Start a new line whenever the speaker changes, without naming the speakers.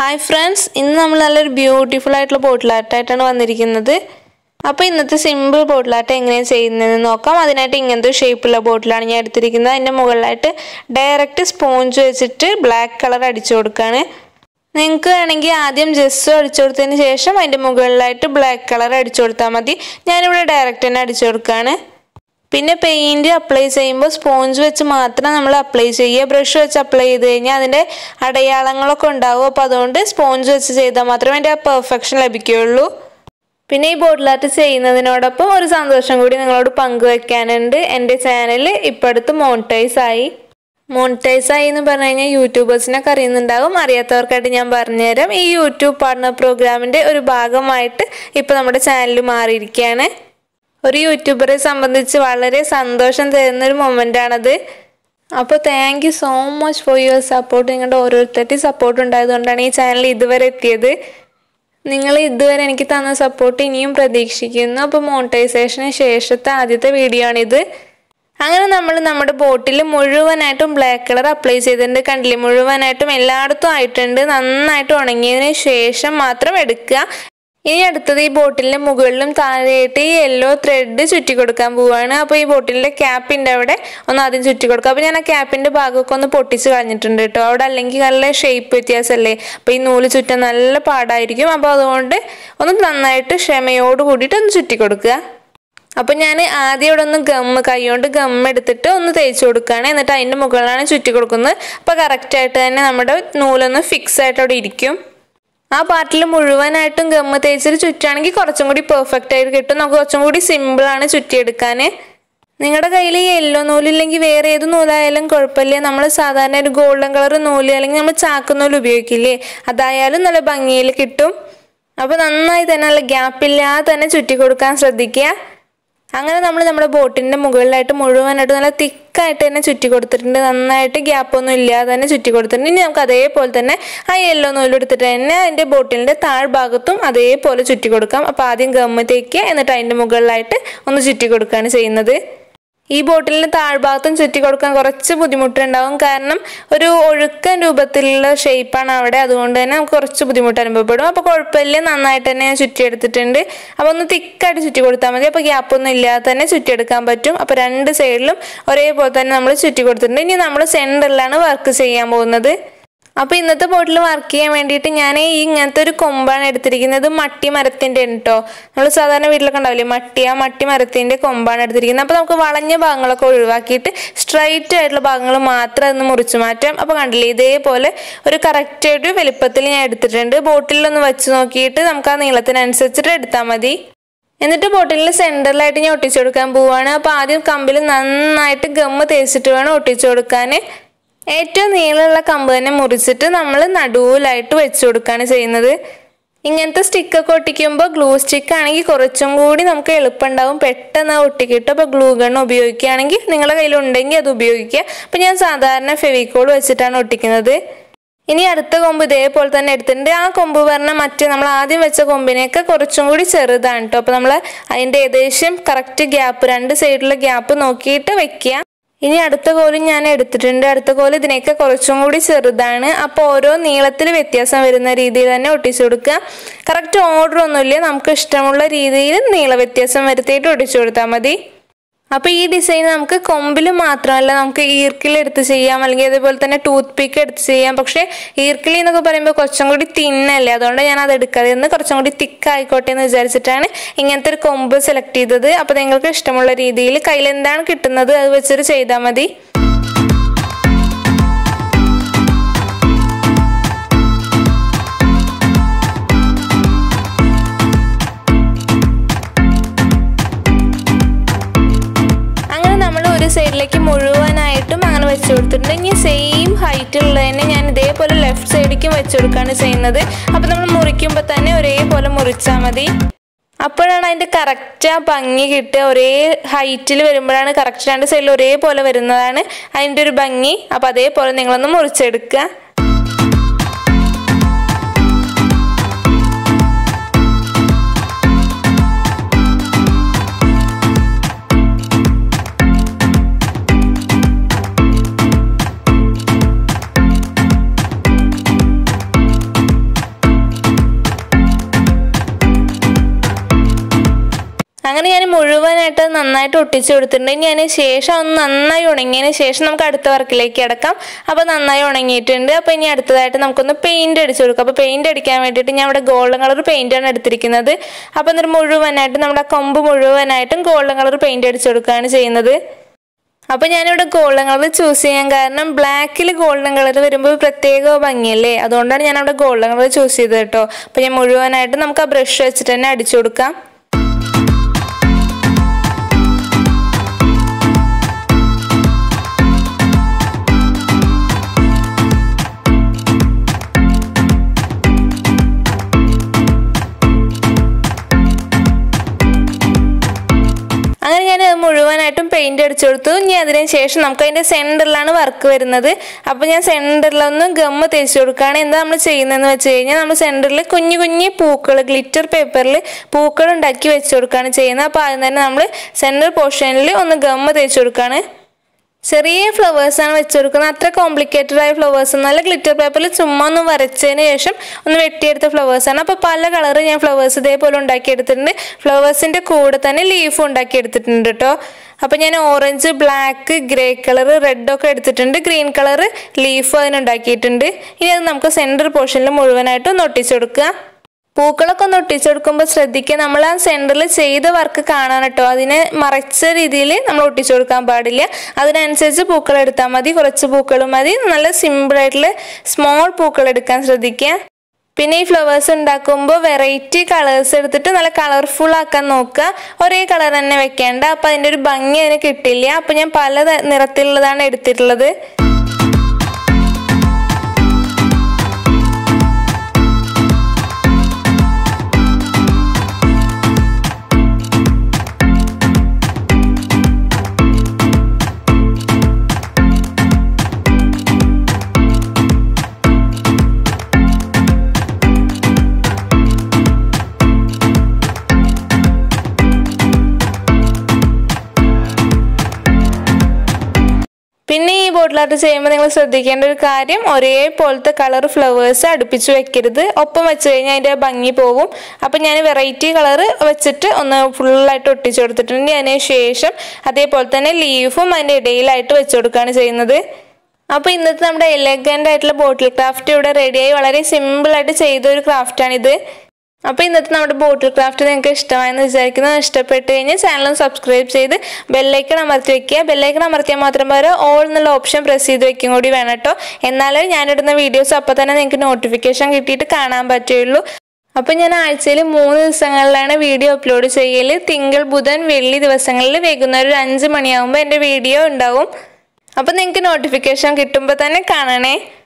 hi friends ഇന്ന് നമ്മൾ നല്ലൊരു ബ്യൂട്ടിഫുൾ ആയിട്ടുള്ള ബോട്ടിലാട്ടായിട്ടാണ് വന്നിരിക്കുന്നത് അപ്പോൾ ഇന്നത്തെ സിമ്പിൾ ബോട്ടിലാട്ടം എങ്ങനെയാണ് ചെയ്യുന്നതെന്ന് നോക്കാം അതിനായിട്ട് ഇങ്ങനത്തെ ഷേപ്പുള്ള ബോട്ടിലാണ് ഞാൻ എടുത്തിരിക്കുന്നത് അതിൻ്റെ മുകളിലായിട്ട് ഡയറക്റ്റ് സ്പോഞ്ച് വെച്ചിട്ട് ബ്ലാക്ക് കളർ അടിച്ചു കൊടുക്കുകയാണ് നിങ്ങൾക്ക് വേണമെങ്കിൽ ആദ്യം ജസ്റ്റ് അടിച്ചു കൊടുത്തതിന് ശേഷം അതിൻ്റെ മുകളിലായിട്ട് ബ്ലാക്ക് കളർ അടിച്ചു കൊടുത്താൽ മതി ഞാനിവിടെ ഡയറക്റ്റ് തന്നെ അടിച്ചു കൊടുക്കുകയാണ് പിന്നെ പെയിൻറ് അപ്ലൈ ചെയ്യുമ്പോൾ സ്പോഞ്ച് വെച്ച് മാത്രം നമ്മൾ അപ്ലൈ ചെയ്യുക ബ്രഷ് വെച്ച് അപ്ലൈ ചെയ്ത് കഴിഞ്ഞാൽ അതിൻ്റെ അടയാളങ്ങളൊക്കെ ഉണ്ടാവും അപ്പോൾ അതുകൊണ്ട് സ്പോഞ്ച് വെച്ച് ചെയ്താൽ മാത്രമേ അതിൻ്റെ ആ പെർഫെക്ഷൻ ലഭിക്കുകയുള്ളൂ പിന്നെ ഈ ബോട്ടിൽ ആർട്ട് ചെയ്യുന്നതിനോടൊപ്പം ഒരു സന്തോഷം കൂടി നിങ്ങളോട് പങ്കുവെക്കാനുണ്ട് എൻ്റെ ചാനൽ ഇപ്പോൾ അടുത്ത് മോണിറ്റൈസ് ആയി മോണിറ്റൈസ് ആയി എന്ന് പറഞ്ഞു കഴിഞ്ഞാൽ യൂട്യൂബേഴ്സിനൊക്കെ അറിയുന്നുണ്ടാകും അറിയാത്തവർക്കായിട്ട് ഞാൻ പറഞ്ഞുതരാം ഈ യൂട്യൂബ് പാർട്ണർ പ്രോഗ്രാമിൻ്റെ ഒരു ഭാഗമായിട്ട് ഇപ്പോൾ നമ്മുടെ ചാനൽ മാറിയിരിക്കുകയാണ് ഒരു യൂട്യൂബറെ സംബന്ധിച്ച് വളരെ സന്തോഷം തരുന്ന ഒരു മൊമെൻ്റ് ആണത് അപ്പോൾ thank you so much for your support നിങ്ങളുടെ ഓരോരുത്തരുടെയും സപ്പോർട്ട് ഉണ്ടായതുകൊണ്ടാണ് ഈ ചാനൽ ഇതുവരെ എത്തിയത് നിങ്ങൾ ഇതുവരെ എനിക്ക് തന്ന സപ്പോർട്ട് ഇനിയും പ്രതീക്ഷിക്കുന്നു അപ്പോൾ മോണിറ്റൈസേഷന് ശേഷത്തെ ആദ്യത്തെ വീഡിയോ ആണിത് അങ്ങനെ നമ്മൾ നമ്മുടെ ബോട്ടിൽ മുഴുവനായിട്ടും ബ്ലാക്ക് കളർ അപ്ലൈ ചെയ്തിട്ടുണ്ട് കണ്ടില്ലേ മുഴുവനായിട്ടും എല്ലായിടത്തും ആയിട്ടുണ്ട് നന്നായിട്ട് ഉണങ്ങിയതിന് ശേഷം മാത്രം എടുക്കുക ഇനി അടുത്തത് ഈ ബോട്ടിലിന്റെ മുകളിലും താഴെയായിട്ട് ഈ യെല്ലോ ത്രെഡ് ചുറ്റി കൊടുക്കാൻ പോവുകയാണ് അപ്പോൾ ഈ ബോട്ടിലിന്റെ ക്യാപ്പിന്റെ അവിടെ ഒന്ന് ആദ്യം ചുറ്റി കൊടുക്കുക അപ്പോൾ ഞാൻ ആ ക്യാപ്പിന്റെ ഭാഗമൊക്കെ ഒന്ന് പൊട്ടിച്ച് കളഞ്ഞിട്ടുണ്ട് കേട്ടോ അവിടെ അല്ലെങ്കിൽ നല്ല ഷേപ്പ് വ്യത്യാസമല്ലേ അപ്പോൾ ഈ നൂല് ചുറ്റാൻ നല്ല പാടായിരിക്കും അപ്പോൾ അതുകൊണ്ട് ഒന്ന് നന്നായിട്ട് ക്ഷമയോട് കൂടിയിട്ട് ഒന്ന് ചുറ്റി കൊടുക്കുക അപ്പോൾ ഞാൻ ആദ്യം ഇവിടെ ഒന്ന് ഗമ്മ് കൈകൊണ്ട് ഗമ്മ് എടുത്തിട്ട് ഒന്ന് തേച്ച് കൊടുക്കുകയാണ് എന്നിട്ട് അതിൻ്റെ മുകളിലാണ് ചുറ്റി കൊടുക്കുന്നത് അപ്പോൾ കറക്റ്റായിട്ട് തന്നെ നമ്മുടെ നൂലൊന്ന് ഫിക്സ് ആയിട്ട് അവിടെ ഇരിക്കും ആ പാർട്ടിൽ മുഴുവനായിട്ടും ഗമ്മ തേച്ചിട്ട് ചുറ്റുകയാണെങ്കിൽ കുറച്ചും കൂടി പെർഫെക്റ്റ് ആയിട്ട് കിട്ടും നമുക്ക് കുറച്ചും കൂടി സിമ്പിളാണ് ചുറ്റിയെടുക്കാൻ നിങ്ങളുടെ കയ്യിൽ യെല്ലോ നൂലില്ലെങ്കിൽ വേറെ ഏത് നൂലായാലും കുഴപ്പമില്ല നമ്മൾ സാധാരണ ഒരു ഗോൾഡൻ കളർ നൂല് അല്ലെങ്കിൽ നമ്മൾ ചാക്ക് നൂല് ഉപയോഗിക്കില്ലേ അതായാലും നല്ല ഭംഗിയിൽ കിട്ടും അപ്പോൾ നന്നായി തന്നെ നല്ല ഗ്യാപ്പില്ലാതെ തന്നെ ചുറ്റി കൊടുക്കാൻ ശ്രദ്ധിക്കുക അങ്ങനെ നമ്മൾ നമ്മുടെ ബോട്ടിൻ്റെ മുകളിലായിട്ട് മുഴുവനായിട്ട് നല്ല തിക്കായിട്ട് തന്നെ ചുറ്റി കൊടുത്തിട്ടുണ്ട് നന്നായിട്ട് ഗ്യാപ്പൊന്നും ഇല്ലാതെ തന്നെ ചുറ്റി കൊടുത്തിട്ടുണ്ട് ഇനി നമുക്ക് അതേപോലെ തന്നെ ആ യെല്ലോ നൂലെടുത്തിട്ട് തന്നെ അതിൻ്റെ ബോട്ടിലിൻ്റെ താഴ്ഭാഗത്തും അതേപോലെ ചുറ്റി കൊടുക്കാം അപ്പോൾ ആദ്യം ഗമ്മ തേക്കുക എന്നിട്ട് അതിൻ്റെ മുകളിലായിട്ട് ഒന്ന് ചുറ്റി കൊടുക്കുകയാണ് ചെയ്യുന്നത് ഈ ബോട്ടിലിന് താഴ്ഭാഗത്തും ചുറ്റി കൊടുക്കാൻ കുറച്ച് ബുദ്ധിമുട്ടുണ്ടാവും കാരണം ഒരു ഒഴുക്കൻ രൂപത്തിലുള്ള ഷേപ്പാണ് അവിടെ അതുകൊണ്ട് തന്നെ നമുക്ക് കുറച്ച് ബുദ്ധിമുട്ട് അനുഭവപ്പെടും അപ്പോൾ കുഴപ്പമില്ല നന്നായിട്ട് തന്നെ ഞാൻ ചുറ്റിയെടുത്തിട്ടുണ്ട് അപ്പോൾ ഒന്ന് തിക്കായിട്ട് ചുറ്റി കൊടുത്താൽ മതി അപ്പോൾ ഗ്യാപ്പൊന്നും ഇല്ലാതെ തന്നെ ചുറ്റിയെടുക്കാൻ പറ്റും അപ്പോൾ രണ്ട് സൈഡിലും ഒരേപോലെ തന്നെ നമ്മൾ ചുറ്റി കൊടുത്തിട്ടുണ്ട് ഇനി നമ്മൾ സെൻറ്ററിലാണ് വർക്ക് ചെയ്യാൻ പോകുന്നത് അപ്പോൾ ഇന്നത്തെ ബോട്ടിൽ വർക്ക് ചെയ്യാൻ വേണ്ടിയിട്ട് ഞാൻ ഈ ഇങ്ങനത്തെ ഒരു കൊമ്പാണ് എടുത്തിരിക്കുന്നത് മട്ടി മരത്തിൻ്റെ കേട്ടോ നമ്മൾ സാധാരണ വീട്ടിലൊക്കെ ഉണ്ടാവില്ലേ മട്ടി ആ മട്ടി മരത്തിൻ്റെ കൊമ്പാണ് എടുത്തിരിക്കുന്നത് അപ്പോൾ നമുക്ക് വളഞ്ഞ ഭാഗങ്ങളൊക്കെ ഒഴിവാക്കിയിട്ട് സ്ട്രൈറ്റ് ആയിട്ടുള്ള ഭാഗങ്ങൾ മാത്രം ഒന്ന് മുറിച്ച് മാറ്റാം അപ്പോൾ കണ്ടില്ലേ ഇതേപോലെ ഒരു കറക്റ്റായിട്ട് വലുപ്പത്തിൽ ഞാൻ എടുത്തിട്ടുണ്ട് ബോട്ടിലൊന്ന് വെച്ച് നോക്കിയിട്ട് നമുക്ക് ആ നീളത്തിനനുസരിച്ചിട്ട് എടുത്താൽ മതി എന്നിട്ട് ബോട്ടിലിൽ സെൻറ്ററിലായിട്ട് ഞാൻ ഒട്ടിച്ചു കൊടുക്കാൻ പോവുകയാണ് അപ്പോൾ ആദ്യം കമ്പിൽ നന്നായിട്ട് ഗമ്മ് തേച്ചിട്ട് വേണം ഒട്ടിച്ചു കൊടുക്കാൻ ഏറ്റവും നീളമുള്ള കമ്പ് തന്നെ മുറിച്ചിട്ട് നമ്മൾ നടുവിലായിട്ട് വെച്ച് കൊടുക്കുകയാണ് ചെയ്യുന്നത് ഇങ്ങനത്തെ സ്റ്റിക്കൊക്കെ ഒട്ടിക്കുമ്പോൾ ഗ്ലൂ സ്റ്റിക്ക് ആണെങ്കിൽ കുറച്ചും കൂടി നമുക്ക് എളുപ്പമുണ്ടാവും പെട്ടെന്ന് ഒട്ടിക്കിട്ടും അപ്പോൾ ഗ്ലൂ ഗൺ ഉപയോഗിക്കുകയാണെങ്കിൽ നിങ്ങളുടെ കയ്യിൽ ഉണ്ടെങ്കിൽ അത് ഉപയോഗിക്കുക അപ്പോൾ ഞാൻ സാധാരണ ഫെവിക്കോൾ വെച്ചിട്ടാണ് ഒട്ടിക്കുന്നത് ഇനി അടുത്ത കൊമ്പ് ഇതേപോലെ തന്നെ എടുത്തിട്ടുണ്ട് ആ കൊമ്പ് പറഞ്ഞാൽ മറ്റേ നമ്മൾ ആദ്യം വെച്ച കൊമ്പിനെയൊക്കെ കുറച്ചും കൂടി ചെറുതാണ് കേട്ടോ അപ്പോൾ നമ്മൾ അതിൻ്റെ ഏകദേശം കറക്റ്റ് ഗ്യാപ്പ് രണ്ട് സൈഡിലെ ഗ്യാപ്പ് നോക്കിയിട്ട് വെക്കുക ഇനി അടുത്ത കോലും ഞാൻ എടുത്തിട്ടുണ്ട് അടുത്ത കോല് ഇതിനൊക്കെ കുറച്ചും കൂടി ചെറുതാണ് അപ്പോൾ ഓരോ നീളത്തിൽ വ്യത്യാസം വരുന്ന രീതിയിൽ തന്നെ ഒട്ടിച്ചു കൊടുക്കുക കറക്റ്റ് ഓർഡർ ഒന്നുമില്ല നമുക്ക് ഇഷ്ടമുള്ള രീതിയിൽ നീള വ്യത്യാസം വരുത്തിയിട്ട് ഒട്ടിച്ചു കൊടുത്താൽ മതി അപ്പോൾ ഈ ഡിസൈൻ നമുക്ക് കൊമ്പിൽ മാത്രമല്ല നമുക്ക് ഈർക്കിലെടുത്ത് ചെയ്യാം അല്ലെങ്കിൽ അതേപോലെ തന്നെ ടൂത്ത് പിക്ക് എടുത്ത് ചെയ്യാം പക്ഷേ ഈർക്കിളി എന്നൊക്കെ പറയുമ്പോൾ കുറച്ചും കൂടി തിന്നല്ലേ അതുകൊണ്ട് ഞാൻ അത് എടുക്കാതെ നിന്ന് കുറച്ചും കൂടി തിക്ക് ആയിക്കോട്ടെ എന്ന് വിചാരിച്ചിട്ടാണ് ഇങ്ങനത്തെ ഒരു കൊമ്പ് സെലക്ട് ചെയ്തത് അപ്പോൾ നിങ്ങൾക്ക് ഇഷ്ടമുള്ള രീതിയിൽ കയ്യിൽ എന്താണ് കിട്ടുന്നത് അത് വെച്ചിട്ട് ചെയ്താൽ മതി ഒരു സൈഡിലേക്ക് മുഴുവനായിട്ടും അങ്ങനെ വെച്ച് കൊടുത്തിട്ടുണ്ട് ഇനി സെയിം ഹൈറ്റ് ഉള്ള തന്നെ ഞാൻ ഇതേപോലെ ലെഫ്റ്റ് സൈഡിലേക്കും വെച്ച് കൊടുക്കുകയാണ് ചെയ്യുന്നത് അപ്പോൾ നമ്മൾ മുറിക്കുമ്പോൾ തന്നെ ഒരേപോലെ മുറിച്ചാൽ മതി അപ്പോഴാണ് അതിൻ്റെ കറക്റ്റ് ആ ഭംഗി കിട്ടുക ഒരേ ഹൈറ്റിൽ വരുമ്പോഴാണ് കറക്റ്റ് രണ്ട് സൈഡിൽ ഒരേപോലെ വരുന്നതാണ് അതിൻ്റെ ഒരു ഭംഗി അപ്പോൾ അതേപോലെ നിങ്ങളൊന്ന് മുറിച്ചെടുക്കുക മുഴുവനായിട്ട് നന്നായിട്ട് ഒട്ടിച്ചു കൊടുത്തിട്ടുണ്ട് ഇനി അതിന് ശേഷം ഒന്ന് നന്നായി ഉണങ്ങിയതിന് ശേഷം നമുക്ക് അടുത്ത വർക്കിലേക്ക് കിടക്കാം അപ്പോൾ നന്നായി ഉണങ്ങിയിട്ടുണ്ട് അപ്പോൾ ഇനി അടുത്തതായിട്ട് നമുക്കൊന്ന് പെയിൻറ് അടിച്ചു കൊടുക്കാം അപ്പോൾ പെയിൻറ് അടിക്കാൻ വേണ്ടിയിട്ട് ഞാൻ ഇവിടെ ഗോൾഡൻ കളർ പെയിൻ്റാണ് എടുത്തിരിക്കുന്നത് അപ്പോൾ എന്നിട്ട് മുഴുവനായിട്ട് നമ്മുടെ ആ കൊമ്പ് മുഴുവനായിട്ടും ഗോൾഡൻ കളർ പെയിൻറ് അടിച്ചു കൊടുക്കുകയാണ് ചെയ്യുന്നത് അപ്പോൾ ഞാനിവിടെ ഗോൾഡൻ കളർ ചൂസ് ചെയ്യാൻ കാരണം ബ്ലാക്കിൽ ഗോൾഡൻ കളർ വരുമ്പോൾ ഒരു പ്രത്യേക ഭംഗിയല്ലേ അതുകൊണ്ടാണ് ഞാൻ അവിടെ ഗോൾഡൻ കളർ ചൂസ് ചെയ്തത് കേട്ടോ അപ്പോൾ ഞാൻ മുഴുവനായിട്ട് നമുക്ക് ആ ബ്രഷ് വെച്ചിട്ട് തന്നെ അടിച്ചു കൊടുക്കാം അങ്ങനെ ഞാൻ അത് മുഴുവനായിട്ടും പെയിന്റ് അടിച്ചു കൊടുത്തു ഇനി അതിന് ശേഷം നമുക്ക് അതിന്റെ സെന്ററിലാണ് വർക്ക് വരുന്നത് അപ്പോൾ ഞാൻ സെന്ററിലൊന്ന് ഗമ്മ് തേച്ച് കൊടുക്കുകയാണ് എന്താ നമ്മൾ ചെയ്യുന്നതെന്ന് വെച്ച് കഴിഞ്ഞാൽ നമ്മൾ സെന്ററിൽ കുഞ്ഞു കുഞ്ഞു പൂക്കൾ ഗ്ലിറ്റർ പേപ്പറിൽ പൂക്കൾ ഉണ്ടാക്കി വെച്ച് കൊടുക്കുകയാണ് ചെയ്യുന്നത് അപ്പോൾ ആദ്യം തന്നെ നമ്മൾ സെന്റർ പോർഷനിൽ ഒന്ന് ഗമ്മ് തേച്ച് കൊടുക്കുകയാണ് ചെറിയ ഫ്ലവേഴ്സ് ആണ് വെച്ച് കൊടുക്കുന്നത് അത്ര കോംപ്ലിക്കേറ്റഡ് ആയ ഫ്ലവേഴ്സ് നല്ല ഗ്ലിറ്റർ പേപ്പറിൽ ചുമ്മാ ഒന്ന് വരച്ചതിന് ശേഷം ഒന്ന് വെട്ടിയെടുത്ത ഫ്ലവേഴ്സ് ആണ് അപ്പോൾ പല കളർ ഞാൻ ഫ്ലവേഴ്സ് ഇതേപോലെ ഉണ്ടാക്കിയെടുത്തിട്ടുണ്ട് ഫ്ലവേഴ്സിൻ്റെ കൂടെ തന്നെ ലീഫും ഉണ്ടാക്കിയെടുത്തിട്ടുണ്ട് കേട്ടോ അപ്പോൾ ഞാൻ orange black grey colour red ഒക്കെ എടുത്തിട്ടുണ്ട് ഗ്രീൻ കളർ ലീഫ് അതിനുണ്ടാക്കിയിട്ടുണ്ട് ഇനി അത് നമുക്ക് സെൻറ്റർ പോർഷനിൽ മുഴുവനായിട്ട് ഒന്ന് ഒട്ടിച്ചു കൊടുക്കുക പൂക്കളൊക്കെ ഒന്ന് ഒട്ടിച്ചെടുക്കുമ്പോൾ ശ്രദ്ധിക്കുക നമ്മൾ ആ സെൻറ്ററിൽ ചെയ്ത വർക്ക് കാണാൻ കേട്ടോ അതിനെ മറച്ച രീതിയിൽ നമ്മൾ ഒട്ടിച്ചു കൊടുക്കാൻ പാടില്ല അതിനനുസരിച്ച് പൂക്കൾ എടുത്താൽ മതി കുറച്ച് പൂക്കൾ മതി നല്ല സിമ്പിളായിട്ടുള്ള സ്മോൾ പൂക്കൾ എടുക്കാൻ ശ്രദ്ധിക്കുക പിന്നെ ഈ ഫ്ലവേഴ്സ് ഉണ്ടാക്കുമ്പോൾ വെറൈറ്റി കളേഴ്സ് എടുത്തിട്ട് നല്ല കളർഫുൾ ആക്കാൻ നോക്കുക ഒരേ കളർ തന്നെ വെക്കേണ്ട അപ്പോൾ അതിൻ്റെ ഒരു ഭംഗി അതിന് കിട്ടില്ല അപ്പോൾ ഞാൻ പല ത- നിറത്തിലുള്ളതാണ് എടുത്തിട്ടുള്ളത് പിന്നെ ഈ ബോട്ടിൽ ആർട്ട് ചെയ്യുമ്പോൾ നിങ്ങൾ ശ്രദ്ധിക്കേണ്ട ഒരു കാര്യം ഒരേപോലത്തെ കളർ ഫ്ലവേഴ്സ് അടുപ്പിച്ച് വെക്കരുത് ഒപ്പം വെച്ച് കഴിഞ്ഞാൽ അതിൻ്റെ ഭംഗി പോകും അപ്പം ഞാൻ വെറൈറ്റി കളർ വെച്ചിട്ട് ഒന്ന് ഫുള്ളായിട്ട് ഒട്ടിച്ചു കൊടുത്തിട്ടുണ്ട് അതിന് ശേഷം അതേപോലെ തന്നെ ലീഫും അതിൻ്റെ ഇടയിലായിട്ട് വെച്ച് കൊടുക്കുകയാണ് ചെയ്യുന്നത് അപ്പോൾ ഇന്നത്തെ നമ്മുടെ എലഗൻ്റ് ആയിട്ടുള്ള ബോട്ടിൽ ക്രാഫ്റ്റ് ഇവിടെ റെഡിയായി വളരെ സിമ്പിളായിട്ട് ചെയ്ത ഒരു ക്രാഫ്റ്റാണിത് അപ്പോൾ ഇന്നത്തെ നമ്മുടെ ബോട്ടിൽ ക്രാഫ്റ്റ് നിങ്ങൾക്ക് ഇഷ്ടമായെന്ന് വിചാരിക്കുന്നു ഇഷ്ടപ്പെട്ട് കഴിഞ്ഞാൽ ചാനൽ സബ്സ്ക്രൈബ് ചെയ്ത് ബെല്ലൈക്കൺ അമർത്തി വെക്കുക ബെല്ലൈക്കൺ അമർത്തിയാൽ മാത്രം പോരാ ഓൾ എന്നുള്ള ഓപ്ഷൻ പ്രസ് ചെയ്ത് വെക്കും കൂടി വേണം കേട്ടോ എന്നാലേ ഞാനിടുന്ന വീഡിയോസ് അപ്പോൾ തന്നെ നിങ്ങൾക്ക് നോട്ടിഫിക്കേഷൻ കിട്ടിയിട്ട് കാണാൻ പറ്റുള്ളൂ അപ്പോൾ ഞാൻ ആഴ്ചയിൽ മൂന്ന് ദിവസങ്ങളിലാണ് വീഡിയോ അപ്ലോഡ് ചെയ്യൽ തിങ്കൾ ബുധൻ വെള്ളി ദിവസങ്ങളിൽ വൈകുന്നേരം ഒരു അഞ്ച് മണിയാകുമ്പോൾ എൻ്റെ വീഡിയോ ഉണ്ടാവും അപ്പോൾ നിങ്ങൾക്ക് നോട്ടിഫിക്കേഷൻ കിട്ടുമ്പോൾ തന്നെ കാണണേ